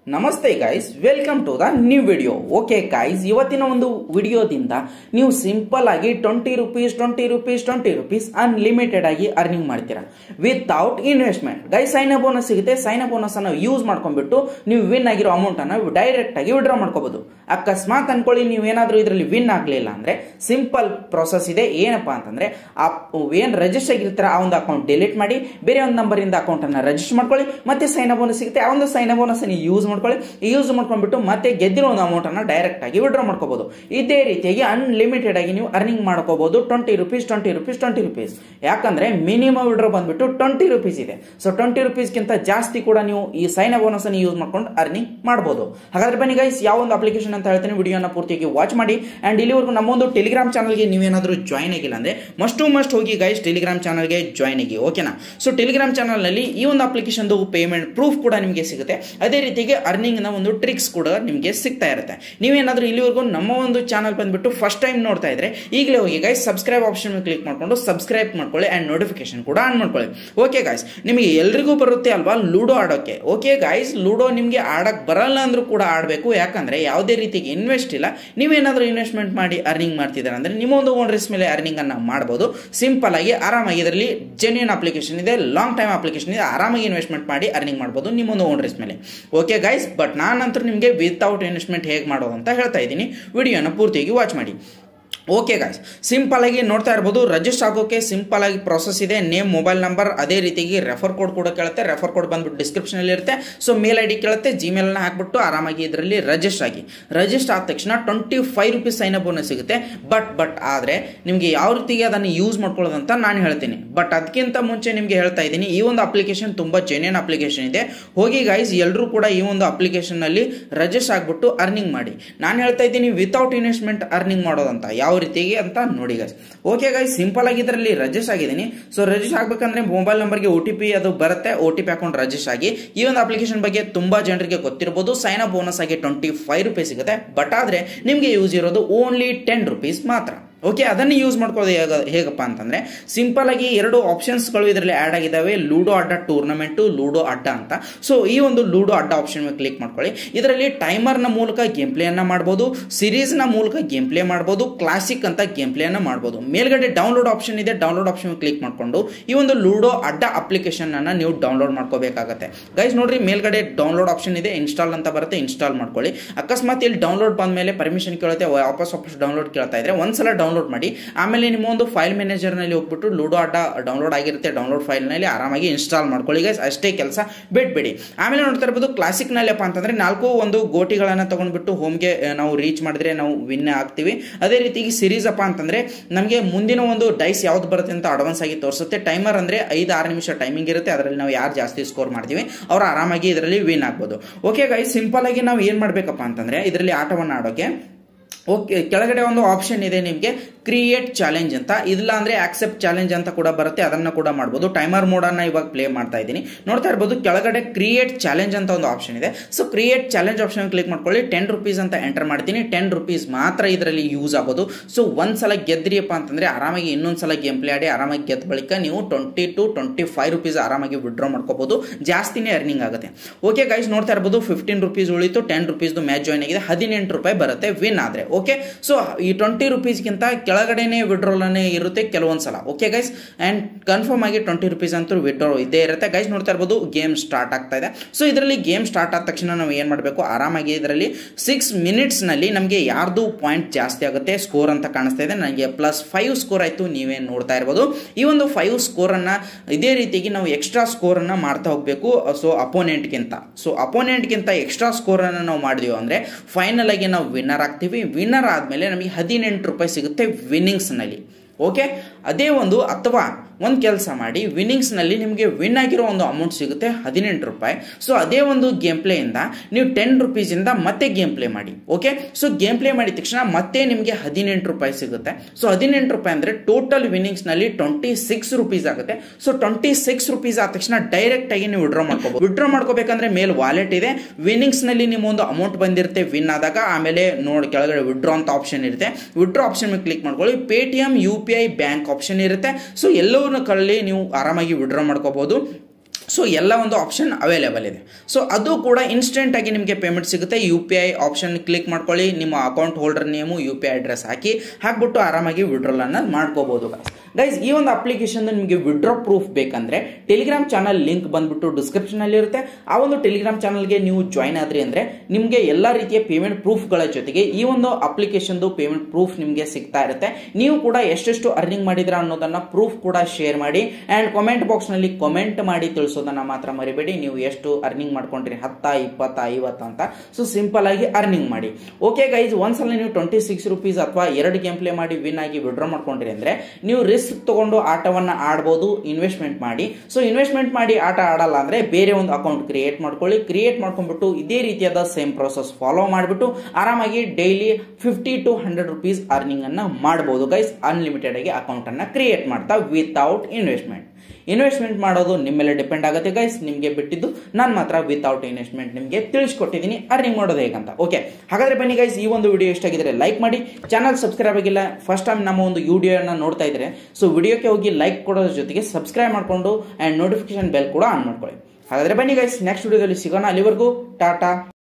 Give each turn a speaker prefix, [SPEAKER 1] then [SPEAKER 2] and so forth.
[SPEAKER 1] ನಮಸ್ತೆ guys welcome to the new video okay guys ಇವತ್ತಿನ ಒಂದು ವಿಡಿಯೋದಿಂದ ನೀವು ಸಿಂಪಲ್ ಆಗಿ twenty rupees twenty rupees twenty rupees unlimited ಆಗಿ ಅರ್ನಿಂಗ್ ಮಾಡ್ತೀರಾ without investment guys sign bonus ಸಿಗುತ್ತೆ ಸೈನ್ ಬೋನಸ್ ಅನ್ನು ಯೂಸ್ ಮಾಡ್ಕೊಂಡ್ಬಿಟ್ಟು ನೀವು ವಿನ್ ಆಗಿರೋ ಅಮೌಂಟ್ ಅನ್ನು ಡೈರೆಕ್ಟ್ ಆಗಿ ವಿಡ್ರಾ ಮಾಡ್ಕೋಬಹುದು ಅಕಸ್ಮಾತ್ ಅನ್ಕೊಳ್ಳಿ ನೀವು ಏನಾದ್ರೂ ಇದರಲ್ಲಿ ವಿನ್ ಆಗ್ಲಿಲ್ಲ ಅಂದ್ರೆ ಸಿಂಪಲ್ ಪ್ರೊಸೆಸ್ ಇದೆ ಏನಪ್ಪಾ ಅಂತಂದ್ರೆ ಆ ಏನ್ ರಿಜಿಸ್ಟರ್ ಆಗಿರ್ತಾರ ಆ ಒಂದು ಅಕೌಂಟ್ ಡಿಲೀಟ್ ಮಾಡಿ ಬೇರೆ ಒಂದು ನಂಬರ್ ಇಂದ ಅಕೌಂಟ್ ಅನ್ನ ರಿಜಿಸ್ಟರ್ ಮಾಡ್ಕೊಳ್ಳಿ ಮತ್ತೆ ಸೈನ್ ಬೋನಸ್ ಸಿಗುತ್ತೆ ಆ ಒಂದು ಸೈನ್ ಬೋನಸ್ ಅನ್ನು ಯೂಸ್ ಮಾಡ್ಕೊಳ್ಳಿ ಯೂಸ್ ಮಾಡ್ಕೊಂಡ್ಬಿಟ್ಟು ಮತ್ತೆ ಗೆದ್ದಿರೋ ಒಂದು ಅಮೌಂಟ್ ಅನ್ನ ಡೈರೆಕ್ಟ್ ಆಗಿ ವಿಡ್ರಾ ಮಾಡ್ಕೋಬಹುದು ಇದೇ ರೀತಿಯಾಗಿ ಅನ್ಲಿಮಿಟೆಡ್ ಆಗಿ ನೀವು ಅರ್ನಿಂಗ್ ಮಾಡ್ಕೋಬಹುದು twenty rupees twenty rupees twenty rupees ಯಾಕಂದ್ರೆ ಮಿನಿಮಮ್ ವಿಡ್ರಾ ಬಂದ್ಬಿಟ್ಟು ಟ್ವೆಂಟಿ ರುಪೀಸ್ ಇದೆ ಸೊ ಟ್ವೆಂಟಿ ರುಪೀಸ್ಗಿಂತ ಜಾಸ್ತಿ ಕೂಡ ನೀವು ಈ ಸೈನ್ ಬೋನಸ್ ಅನ್ನು ಯೂಸ್ ಮಾಡ್ಕೊಂಡು ಅರ್ನಿಂಗ್ ಮಾಡಬಹುದು ಹಾಗಾದ್ರೆ ಬನ್ನಿ ಗೈಸ್ ಯಾವ ಒಂದು ಅಪ್ಲಿಕೇಶನ್ ಅಂತ ಹೇಳ್ತೀನಿ ವಿಡಿಯೋನ ಪೂರ್ತಿಯಾಗಿ ವಾಚ್ ಮಾಡಿ ಅಂಡ್ ಇಲ್ಲಿವರೆಗೂ ನಮ್ಮೊಂದು ಟೆಲಿಗ್ರಾಮ್ ಚಾನಲ್ಗೆ ನೀವೇನಾದ್ರೂ ಜಾಯ್ನ್ ಆಗಿಲ್ಲ ಅಂದ್ರೆ ಮಸ್ಟ್ ಟು ಮಸ್ಟ್ ಹೋಗಿ ಗೈಸ್ ಟೆಲಿಗ್ರಾಮ್ ಚಾನಲ್ಗೆ ಜಾಯ್ನ್ ಆಗಿ ಓಕೆನಾ ಸೊ ಟೆಲಿಗ್ರಾಮ್ ಚಾನಲ್ನಲ್ಲಿ ಈ ಒಂದು ಅಪ್ಲಿಕೇಶನ್ದು ಪೇಮೆಂಟ್ ಪ್ರೂಫ್ ಕೂಡ ನಿಮಗೆ ಸಿಗುತ್ತೆ ಅದೇ ರೀತಿಗೆ ಅರ್ನಿಂಗ್ ನ ಒಂದು ಟ್ರಿಕ್ಸ್ ಕೂಡ ನಿಮಗೆ ಸಿಗ್ತಾ ಇರುತ್ತೆ ನೀವೇನಾದ್ರೂ ಇಲ್ಲಿವರೆಗೂ ನಮ್ಮ ಒಂದು ಚಾನಲ್ ಬಂದ್ಬಿಟ್ಟು ಫಸ್ಟ್ ಟೈಮ್ ನೋಡ್ತಾ ಇದ್ರೆ ಈಗಲೇ ಹೋಗಿ ಗೈಸ್ ಸಬ್ಸ್ಕ್ರೈಬ್ ಆಪ್ಷನ್ ಕ್ಲಿಕ್ ಮಾಡ್ಕೊಂಡು ಸಬ್ಸ್ಕ್ರೈಬ್ ಮಾಡ್ಕೊಳ್ಳಿ ಅಂಡ್ ನೋಟಿಫಿಕೇಶನ್ ಕೂಡ ಆನ್ ಮಾಡ್ಕೊಳ್ಳಿ ಓಕೆ ಗೈಸ್ ನಿಮಗೆ ಎಲ್ರಿಗೂ ಬರುತ್ತೆ ಅಲ್ವಾ ಲೂಡೋ ಆಡೋಕೆ ಓಕೆ ಗೈಸ್ ಲೂಡೋ ನಿಮಗೆ ಆಡಕ್ ಬರಲ್ಲ ಅಂದ್ರೂ ಕೂಡ ಆಡಬೇಕು ಯಾಕಂದ್ರೆ ಯಾವುದೇ ರೀತಿಗೆ ಇನ್ವೆಸ್ಟ್ ಇಲ್ಲ ನೀವೇನಾದ್ರೂ ಇನ್ವೆಸ್ಟ್ಮೆಂಟ್ ಮಾಡಿ ಅರ್ನಿಂಗ್ ಮಾಡ್ತಿದ್ದಾರೆ ಅಂದ್ರೆ ನಿಮ್ಮ ಒಂದು ಓನ್ ರಿಸ್ಕ್ ಮೇಲೆ ಅರ್ನಿಂಗ್ ಅನ್ನ ಮಾಡಬಹುದು ಸಿಂಪಲ್ ಆಗಿ ಆರಾಮಾಗಿ ಇದರಲ್ಲಿ ಜೆನ್ಯೂನ್ ಅಪ್ಲಿಕೇಶನ್ ಇದೆ ಲಾಂಗ್ ಟೈಮ್ ಅಪ್ಲಿಕೇಶನ್ ಇದೆ ಆರಾಮಾಗಿ ಇನ್ವೆಸ್ಟ್ಮೆಂಟ್ ಮಾಡಿ ಅರ್ನಿಂಗ್ ಮಾಡಬಹುದು ನಿಮ್ಮೊಂದು ಓನ್ ರಿಸ್ಕ್ ಮೇಲೆ ಓಕೆ ಗೈಸ್ ಬಟ್ ನಾನಂತೂ ನಿಮಗೆ ವಿತೌಟ್ ಇನ್ವೆಸ್ಟ್ಮೆಂಟ್ ಹೇಗೆ ಮಾಡೋದು ಅಂತ ಹೇಳ್ತಾ ಇದ್ದೀನಿ ವಿಡಿಯೋನ ಪೂರ್ತಿಯಾಗಿ ವಾಚ್ ಮಾಡಿ ಓಕೆ ಗಾಯ್ಸ್ ಸಿಂಪಲ್ ಆಗಿ ನೋಡ್ತಾ ಇರ್ಬೋದು ರಿಜಿಸ್ಟರ್ ಆಗೋಕೆ ಸಿಂಪಲ್ ಆಗಿ ಪ್ರೊಸೆಸ್ ಇದೆ ನೇಮ್ ಮೊಬೈಲ್ ನಂಬರ್ ಅದೇ ರೀತಿಯಾಗಿ ರೆಫರ್ ಕೋಡ್ ಕೂಡ ಕೇಳುತ್ತೆ ರೆಫರ್ ಕೋಡ್ ಬಂದ್ಬಿಟ್ಟು ಡಿಸ್ಕ್ರಿಪ್ಷನ್ ಅಲ್ಲಿ ಇರುತ್ತೆ ಸೊ ಮೇಲ್ ಐ ಡಿ ಕೇಳುತ್ತೆ ಜಿಮೇಲ್ ನ ಹಾಕ್ಬಿಟ್ಟು ಆರಾಮಾಗಿ ಇದರಲ್ಲಿ ರಿಜಿಸ್ಟರ್ ಆಗಿ ರಿಜಿಸ್ಟರ್ ಆದ ತಕ್ಷಣ twenty five rupees sign up bonus ಸಿಗುತ್ತೆ ಬಟ್ ಬಟ್ ಆದರೆ ನಿಮಗೆ ಯಾವ ರೀತಿಗೆ ಅದನ್ನು ಯೂಸ್ ಮಾಡ್ಕೊಳ್ಳೋದಂತ ನಾನು ಹೇಳ್ತೀನಿ ಬಟ್ ಅದಕ್ಕಿಂತ ಮುಂಚೆ ನಿಮಗೆ ಹೇಳ್ತಾ ಇದ್ದೀನಿ ಈ ಒಂದು ಅಪ್ಲಿಕೇಶನ್ ತುಂಬಾ ಜೆನ್ಯನ್ ಅಪ್ಲಿಕೇಶನ್ ಇದೆ ಹೋಗಿ ಗೈಸ್ ಎಲ್ಲರೂ ಕೂಡ ಈ ಒಂದು ಅಪ್ಲಿಕೇಶನ್ ನಲ್ಲಿ ರಿಜಿಸ್ಟರ್ ಆಗ್ಬಿಟ್ಟು ಅರ್ನಿಂಗ್ ಮಾಡಿ ನಾನು ಹೇಳ್ತಾ ಇದ್ದೀನಿ ವಿತೌಟ್ ಇನ್ವೆಸ್ಟ್ಮೆಂಟ್ ಅರ್ನಿಂಗ್ ಮಾಡೋದಂತ ಯಾವ ರೀತಿಗೆ ಅಂತ ನೋಡಿ ಗೈಸ್ ಓಕೆ ಗೈಸ್ ಸಿಂಪಲ್ ಆಗಿ ಇದರಲ್ಲಿ ರಿಜಿಸ್ಟರ್ ಆಗಿದ್ದೀನಿ ಸೊ ರಿಜಿಸ್ಟರ್ ಆಗ್ಬೇಕಂದ್ರೆ ಮೊಬೈಲ್ ನಂಬರ್ಗೆ ಒ ಟಿ ಪಿ ಅದು ಬರುತ್ತೆ O T P account register ಆಗಿ ಈ ಒಂದು ಅಪ್ಲಿಕೇಶನ್ ಬಗ್ಗೆ ತುಂಬಾ ಜನರಿಗೆ ಗೊತ್ತಿರಬಹುದು ಸೈನ್ ಅಪ್ ಬೋನಸ್ ಆಗಿ ಟ್ವೆಂಟಿ ಫೈವ್ ರುಪೀಸ್ ಸಿಗುತ್ತೆ ಬಟ್ ಆದ್ರೆ ನಿಮಗೆ ಯೂಸ್ ಇರೋದು ಓನ್ಲಿ ಟೆನ್ ರುಪೀಸ್ ಮಾತ್ರ ಓಕೆ ಅದನ್ನು ಯೂಸ್ ಮಾಡ್ಕೊಳ್ಳೋದು ಹೇಗ ಹೇಗಪ್ಪ ಅಂತಂದ್ರೆ ಸಿಂಪಲ್ ಆಗಿ ಎರಡು ಆಪ್ಷನ್ಸ್ಗಳು ಇದರಲ್ಲಿ ಆಡ್ ಆಗಿದ್ದಾವೆ ಲೂಡೋ ಅಡ್ಡ ಟೂರ್ನಮೆಂಟು ಲೂಡೋ ಅಡ್ಡ ಅಂತ ಸೊ ಈ ಒಂದು ಲೂಡೋ ಅಡ್ಡ ಆಪ್ಷನ್ ಕ್ಲಿಕ್ ಮಾಡ್ಕೊಳ್ಳಿ ಇದರಲ್ಲಿ ಟೈಮರ್ನ ಮೂಲಕ ಗೇಮ್ ಪ್ಲೇಯನ್ನ ಮಾಡ್ಬೋದು ಸಿರೀಸ್ನ ಮೂಲಕ ಗೇಮ್ ಪ್ಲೇ ಮಾಡ್ಬೋದು ಕ್ಲಾಸಿಕ್ ಅಂತ ಗೇಮ್ ಪ್ಲೇಯನ್ನ ಮಾಡ್ಬೋದು ಮೇಲ್ಗಡೆ ಡೌನ್ಲೋಡ್ ಆಪ್ಷನ್ ಇದೆ ಡೌನ್ಲೋಡ್ ಆಪ್ಷನ್ ಕ್ಲಿಕ್ ಮಾಡ್ಕೊಂಡು ಈ ಒಂದು ಲೂಡೋ ಅಡ್ಡ ಅಪ್ಲಿಕೇಶನ್ ಅನ್ನ ನೀವು ಡೌನ್ಲೋಡ್ ಮಾಡ್ಕೋಬೇಕಾಗತ್ತೆ ಗೈಸ್ ನೋಡ್ರಿ ಮೇಲ್ಗಡೆ ಡೌನ್ಲೋಡ್ ಆಪ್ಷನ್ ಇದೆ ಇನ್ಸ್ಟಾಲ್ ಅಂತ ಬರುತ್ತೆ ಇನ್ಸ್ಟಾಲ್ ಮಾಡ್ಕೊಳ್ಳಿ ಅಕಸ್ಮಾತ್ ಇಲ್ಲಿ ಡೌನ್ಲೋಡ್ ಬಂದ್ಮೇಲೆ ಪರ್ಮಿಷನ್ ಕೇಳುತ್ತೆ ವಾಪಸ್ ವಾಪಸ್ ಡೌನ್ಲೋಡ್ ಕೇಳ್ತಾ ಇದ್ರೆ ಒಂದ್ಸಲ ಡೌನ್ಲೋಡ್ ಮಾಡಿ ಆಮೇಲೆ ನಿಮ್ಮ ಒಂದು ಫೈಲ್ ಮ್ಯಾನೇಜರ್ನಲ್ಲಿ ಹೋಗ್ಬಿಟ್ಟು ಲೂಡೋ ಅಡ್ಡ ಡೌನ್ಲೋಡ್ ಆಗಿರುತ್ತೆ ಡೌನ್ಲೋಡ್ ಫೈಲ್ನಲ್ಲಿ ಆರಾಮಾಗಿ ಇನ್ಸ್ಟಾಲ್ ಮಾಡ್ಕೊಳ್ಳಿ ಗೈಸ್ ಅಷ್ಟೇ ಕೆಲಸ ಬಿಟ್ಬಿಡಿ ಆಮೇಲೆ ನೋಡ್ತಾ ಇರ್ಬೋದು ಕ್ಲಾಸಿಕ್ನಲ್ಲಿ ಅಪ್ಪ ಅಂತಂದ್ರೆ ನಾಲ್ಕು ಒಂದು ಗೋಟಿಗಳನ್ನು ತಗೊಂಡ್ಬಿಟ್ಟು ಹೋಮ್ಗೆ ನಾವು ರೀಚ್ ಮಾಡಿದ್ರೆ ನಾವು ವಿನ್ ಆಗ್ತೀವಿ ಅದೇ ರೀತಿ ಸಿರೀಸ್ ಅಪ್ಪ ಅಂತಂದ್ರೆ ನಮಗೆ ಮುಂದಿನ ಒಂದು ಡೈಸ್ ಯಾವ್ದು ಬರುತ್ತೆ ಅಂತ ಅಡ್ವಾನ್ಸ್ ಆಗಿ ತೋರಿಸುತ್ತೆ ಟೈಮರ್ ಅಂದ್ರೆ ಐದು ಆರು ನಿಮಿಷ ಟೈಮಿಂಗ್ ಇರುತ್ತೆ ಅದರಲ್ಲಿ ನಾವು ಯಾರು ಜಾಸ್ತಿ ಸ್ಕೋರ್ ಮಾಡ್ತೀವಿ ಅವ್ರು ಆರಾಮಾಗಿ ಇದರಲ್ಲಿ ವಿನ್ ಆಗ್ಬೋದು ಓಕೆ ಗೈಸ್ ಸಿಂಪಲ್ ಆಗಿ ನಾವು ಏನ್ ಮಾಡ್ಬೇಕಪ್ಪ ಅಂತಂದ್ರೆ ಇದರಲ್ಲಿ ಆಟವನ್ನು ಆಡೋಕೆ ಓಕೆ ಕೆಳಗಡೆ ಒಂದು ಆಪ್ಷನ್ ಇದೆ ನಿಮಗೆ ಕ್ರಿಯೇಟ್ ಚಾಲೆಂಜ್ ಅಂತ ಇಲ್ಲ ಅಂದ್ರೆ ಆಕ್ಸೆಪ್ಟ್ ಚಾಲೆಂಜ್ ಅಂತ ಕೂಡ ಬರುತ್ತೆ ಅದನ್ನ ಕೂಡ ಮಾಡ್ಬೋದು ಟೈಮರ್ ಮೋಡ್ ಅನ್ನ ಇವಾಗ ಪ್ಲೇ ಮಾಡ್ತಾ ಇದ್ದೀನಿ ನೋಡ್ತಾ ಇರ್ಬೋದು ಕೆಳಗಡೆ ಕ್ರಿಯೇಟ್ ಚಾಲೆಂಜ್ ಅಂತ ಒಂದು ಆಪ್ಷನ್ ಇದೆ so create challenge option click ಮಾಡ್ಕೊಳ್ಳಿ ಟೆನ್ ರುಪೀಸ್ ಅಂತ ಎಂಟರ್ ಮಾಡ್ತೀನಿ ಟೆನ್ ರುಪೀಸ್ ಮಾತ್ರ ಇದರಲ್ಲಿ ಯೂಸ್ ಆಗೋದು ಸೊ ಒಂದ್ಸಲ ಗೆದ್ರಿಯಪ್ಪ ಅಂತಂದ್ರೆ ಆರಾಮಾಗಿ ಇನ್ನೊಂದ್ಸಲ ಗೇಮ್ ಪ್ಲೇ ಆಡಿ ಆರಾಮಾಗಿ ಗೆದ್ದ ಬಳಿಕ ನೀವು twenty to twenty five rupees ಆರಾಮಾಗಿ ವಿಡ್ರಾ ಮಾಡ್ಕೋಬಹುದು ಜಾಸ್ತಿನೇ ಅರ್ನಿಂಗ್ ಆಗುತ್ತೆ ಓಕೆ ಗೈಸ್ ನೋಡ್ತಾ ಇರ್ಬೋದು ಫಿಫ್ಟೀನ್ ರುಪೀಸ್ ಉಳಿತು ಟೆನ್ ರುಪೀಸ್ದು ಮ್ಯಾಚ್ ಜಾಯ್ನ್ ಆಗಿದೆ ಹದಿನೆಂಟು ರೂಪಾಯಿ ಬರುತ್ತೆ ವಿನ್ ಆದ್ರೆ ಓಕೆ ಸೊ ಈ ಟ್ವೆಂಟಿ ರುಪೀಸ್ಗಿಂತ ಕೆಳಗಡೆನೆ ವಿಡ್ರೋಲ್ ಇರುತ್ತೆ ಕೆಲವೊಂದ್ಸಲ ಓಕೆ ಗೈಸ್ ಅಂಡ್ ಕನ್ಫರ್ಮ್ ಆಗಿ ಟ್ವೆಂಟಿ ರುಪೀಸ್ ಅಂತೂ ವಿಡ್ರೋ ಇದ್ದೇ ಇರುತ್ತೆ ಗೈಸ್ ನೋಡ್ತಾ ಇರ್ಬೋದು ಗೇಮ್ ಸ್ಟಾರ್ಟ್ ಆಗ್ತಾ ಇದೆ ಸೊ ಇದರಲ್ಲಿ ಗೇಮ್ ಸ್ಟಾರ್ಟ್ ಆದ ತಕ್ಷಣ ನಾವು ಏನು ಮಾಡಬೇಕು ಆರಾಮಾಗಿ ಇದರಲ್ಲಿ ಸಿಕ್ಸ್ ಮಿನಿಟ್ಸ್ನಲ್ಲಿ ನಮಗೆ ಯಾರ್ದು ಪಾಯಿಂಟ್ ಜಾಸ್ತಿ ಆಗುತ್ತೆ ಸ್ಕೋರ್ ಅಂತ ಕಾಣಿಸ್ತಾ ಇದೆ ನನಗೆ ಪ್ಲಸ್ ಫೈವ್ ಸ್ಕೋರ್ ಆಯಿತು ನೀವೇ ನೋಡ್ತಾ ಇರ್ಬೋದು ಈ ಒಂದು ಫೈವ್ ಸ್ಕೋರನ್ನು ಇದೇ ರೀತಿಯಾಗಿ ನಾವು ಎಕ್ಸ್ಟ್ರಾ ಸ್ಕೋರನ್ನು ಮಾಡ್ತಾ ಹೋಗಬೇಕು ಸೊ ಅಪೋನೆಂಟ್ಗಿಂತ ಸೊ ಅಪೋನೆಂಟ್ಗಿಂತ ಎಕ್ಸ್ಟ್ರಾ ಸ್ಕೋರನ್ನು ನಾವು ಮಾಡಿದೀವಿ ಅಂದರೆ ಫೈನಲ್ ಆಗಿ ನಾವು ವಿನ್ನರ್ ಆಗ್ತೀವಿ ವಿನ್ನರ್ ಆದಮೇಲೆ ನಮಗೆ ಹದಿನೆಂಟು ರೂಪಾಯಿ ಸಿಗುತ್ತೆ ವಿನ್ನಿಂಗ್ಸ್ನಲ್ಲಿ ಓಕೆ ಅದೇ ಒಂದು ಅಥವಾ ಒಂದು ಕೆಲಸ ಮಾಡಿ ವಿನ್ನಿಂಗ್ಸ್ನಲ್ಲಿ ನಿಮಗೆ ವಿನ್ ಆಗಿರೋ ಒಂದು ಅಮೌಂಟ್ ಸಿಗುತ್ತೆ ಹದಿನೆಂಟು ರೂಪಾಯಿ ಸೊ ಅದೇ ಒಂದು ಗೇಮ್ ಪ್ಲೇಯಿಂದ ನೀವು ಟೆನ್ ರುಪೀಸಿಂದ ಮತ್ತೆ ಗೇಮ್ ಪ್ಲೇ ಮಾಡಿ ಓಕೆ ಸೊ ಗೇಮ್ ಪ್ಲೇ ಮಾಡಿದ ತಕ್ಷಣ ಮತ್ತೆ ನಿಮಗೆ ಹದಿನೆಂಟು ರೂಪಾಯಿ ಸಿಗುತ್ತೆ ಸೊ ಹದಿನೆಂಟು ರೂಪಾಯಿ ಅಂದರೆ ಟೋಟಲ್ ವಿನ್ನಿಂಗ್ಸ್ನಲ್ಲಿ ಟ್ವೆಂಟಿ ಸಿಕ್ಸ್ ರುಪೀಸ್ ಆಗುತ್ತೆ ಸೊ ಟ್ವೆಂಟಿ ಸಿಕ್ಸ್ ರುಪೀಸ್ ಆದ ತಕ್ಷಣ ಡೈರೆಕ್ಟ್ ಆಗಿ ನೀವು ವಿಡ್ರಾ ಮಾಡ್ಕೋಬಹುದು ವಿಡ್ರಾ ಮಾಡ್ಕೋಬೇಕಂದ್ರೆ ಮೇಲೆ ವಾಲೆಟ್ ಇದೆ ವಿನ್ನಿಂಗ್ಸ್ನಲ್ಲಿ ನಿಮ್ಮ ಒಂದು ಅಮೌಂಟ್ ಬಂದಿರುತ್ತೆ ವಿನ್ ಆದಾಗ ಆಮೇಲೆ ನೋಡಿ ಕೆಳಗಡೆ ವಿಡ್ರಾ ಅಂತ ಆಪ್ಷನ್ ಇರುತ್ತೆ ವಿಡ್ರಾ ಆಪ್ಷನ್ ಮೇಲೆ ಕ್ಲಿಕ್ ಮಾಡ್ಕೊಳ್ಳಿ Paytm U P I bank option ಇರುತ್ತೆ ಸೊ ಎಲ್ಲವನ್ನೂ ಕಳ್ಳಿ ನೀವು ಆರಾಮಾಗಿ ವಿಡ್ರಾ ಮಾಡ್ಕೋಬಹುದು ಸೊ ಎಲ್ಲ ಒಂದು ಆಪ್ಷನ್ ಅವೈಲೇಬಲ್ ಇದೆ ಸೊ ಅದು ಕೂಡ ಇನ್ಸ್ಟೆಂಟ್ ಆಗಿ ನಿಮಗೆ ಪೇಮೆಂಟ್ ಸಿಗುತ್ತೆ U P I option click ಮಾಡ್ಕೊಳ್ಳಿ ನಿಮ್ಮ account holder name U P I address ಹಾಕಿ ಹಾಕ್ಬಿಟ್ಟು ಆರಾಮಾಗಿ ವಿಡ್ರಾಲ್ ಅನ್ನ ಮಾಡ್ಕೋಬಹುದು ಗೈಸ್ ಈ ಒಂದು ಅಪ್ಲಿಕೇಶನ್ ನಿಮಗೆ ವಿಡ್ರಾ ಪ್ರೂಫ್ ಬೇಕಂದ್ರೆ ಟೆಲಿಗ್ರಾಮ್ ಚಾನಲ್ ಲಿಂಕ್ ಬಂದ್ಬಿಟ್ಟು ಡಿಸ್ಕ್ರಿಪ್ಷನ್ ಅಲ್ಲಿ ಇರುತ್ತೆ ಆ ಒಂದು ಟೆಲಿಗ್ರಾಮ್ ಚಾನಲ್ಗೆ ನೀವು ಜಾಯ್ನ್ ಆದ್ರಿ ಅಂದ್ರೆ ನಿಮಗೆ ಎಲ್ಲ ರೀತಿಯ ಪೇಮೆಂಟ್ ಪ್ರೂಫ್ಗಳ ಜೊತೆಗೆ ಈ ಒಂದು ಅಪ್ಲಿಕೇಶನ್ದು ಪೇಮೆಂಟ್ ಪ್ರೂಫ್ ನಿಮಗೆ ಸಿಗ್ತಾ ಇರುತ್ತೆ ನೀವು ಕೂಡ ಎಷ್ಟೆಷ್ಟು ಅರ್ನಿಂಗ್ ಮಾಡಿದ್ರ ಅನ್ನೋದನ್ನ ಪ್ರೂಫ್ ಕೂಡ ಶೇರ್ ಮಾಡಿ ಅಂಡ್ ಕಾಮೆಂಟ್ ಬಾಕ್ಸ್ ನಲ್ಲಿ ಕಾಮೆಂಟ್ ಮಾಡಿ ತಿಳಿಸೋದನ್ನ ಮಾತ್ರ ಮರಿಬೇಡಿ ನೀವು ಎಷ್ಟು ಅರ್ನಿಂಗ್ ಮಾಡ್ಕೊಂಡ್ರಿ ಹತ್ತ ಇಪ್ಪತ್ತ ಐವತ್ತ ಅಂತ ಸೊ ಸಿಂಪಲ್ ಆಗಿ ಅರ್ನಿಂಗ್ ಮಾಡಿ ಓಕೆ ಗೈಸ್ ಒಂದ್ಸಲ ನೀವು ಟ್ವೆಂಟಿ ಸಿಕ್ಸ್ ರುಪೀಸ್ ಅಥವಾ ಎರಡು ಗೇಮ್ ಪ್ಲೇ ಮಾಡಿ ವಿನ್ ಆಗಿ ವಿಡ್ರಾ ಮಾಡ್ಕೊಂಡ್ರಿ ಅಂದ್ರೆ ನೀವು ರಿಸ್ಕ್ ತಗೊಂಡು ಆಟವನ್ನ ಆಡ್ಬೋದು ಇನ್ವೆಸ್ಟ್ಮೆಂಟ್ ಮಾಡಿ ಸೊ ಇನ್ವೆಸ್ಟ್ಮೆಂಟ್ ಮಾಡಿ ಆಟ ಆಡಲ್ಲ ಅಂದ್ರೆ ಬೇರೆ ಒಂದು ಅಕೌಂಟ್ ಕ್ರಿಯೇಟ್ ಮಾಡ್ಕೊಳ್ಳಿ ಕ್ರಿಯೇಟ್ ಮಾಡ್ಕೊಂಡ್ಬಿಟ್ಟು ಇದೇ ರೀತಿಯಾದ ಸೇಮ್ ಪ್ರೊಸೆಸ್ ಫಾಲೋ ಮಾಡಿಬಿಟ್ಟು ಆರಾಮಾಗಿ daily fifty to hundred rupees earning ಅನ್ನ ಮಾಡಬಹುದು ಗೈಸ್ ಅನ್ಲಿಮಿಟೆಡ್ ಆಗಿ ಅಕೌಂಟ್ ಅನ್ನ ಕ್ರಿಯೇಟ್ ಮಾಡ್ತಾ ವಿತೌಟ್ ಇನ್ವೆಸ್ಟ್ಮೆಂಟ್ ಇನ್ವೆಸ್ಟ್ಮೆಂಟ್ ಮಾಡೋದು ನಿಮ್ಮ ಮೇಲೆ ಡಿಪೆಂಡ್ ಆಗುತ್ತೆ ಗೈಸ್ ನಿಮಗೆ ಬಿಟ್ಟಿದ್ದು ನಾನು ಮಾತ್ರ ವಿತೌಟ್ ಇನ್ವೆಸ್ಟ್ಮೆಂಟ್ ನಿಮಗೆ ತಿಳಿಸ್ಕೊಟ್ಟಿದ್ದೀನಿ ಅರ್ನಿಂಗ್ ಮಾಡೋದು ಹೇಗಂತ ಓಕೆ ಹಾಗಾದ್ರೆ ಬನ್ನಿ ಗೈಸ್ ಈ ಒಂದು ವಿಡಿಯೋ ಇಷ್ಟ ಆಗಿದ್ರೆ ಲೈಕ್ ಮಾಡಿ ಚಾನಲ್ ಸಬ್ಸ್ಕ್ರೈಬ್ ಆಗಿಲ್ಲ ಫಸ್ಟ್ ಟೈಮ್ ನಮ್ಮ ಒಂದು ವಿಡಿಯೋನ ನೋಡ್ತಾ ಇದ್ರೆ ಸೊ ವಿಡಿಯೋಕ್ಕೆ ಹೋಗಿ ಲೈಕ್ ಕೊಡೋದ್ರ ಜೊತೆಗೆ ಸಬ್ಸ್ಕ್ರೈಬ್ ಮಾಡ್ಕೊಂಡು ಅಂಡ್ ನೋಟಿಫಿಕೇಶನ್ ಬೆಲ್ ಕೂಡ ಆನ್ ಮಾಡ್ಕೊಳ್ಳಿ ಹಾಗಾದ್ರೆ ಬನ್ನಿ ಗೈಸ್ ನೆಕ್ಸ್ಟ್ ವಿಡಿಯೋದಲ್ಲಿ ಸಿಗೋಣ ಅಲ್ಲಿವರೆಗೂ ಟಾಟಾ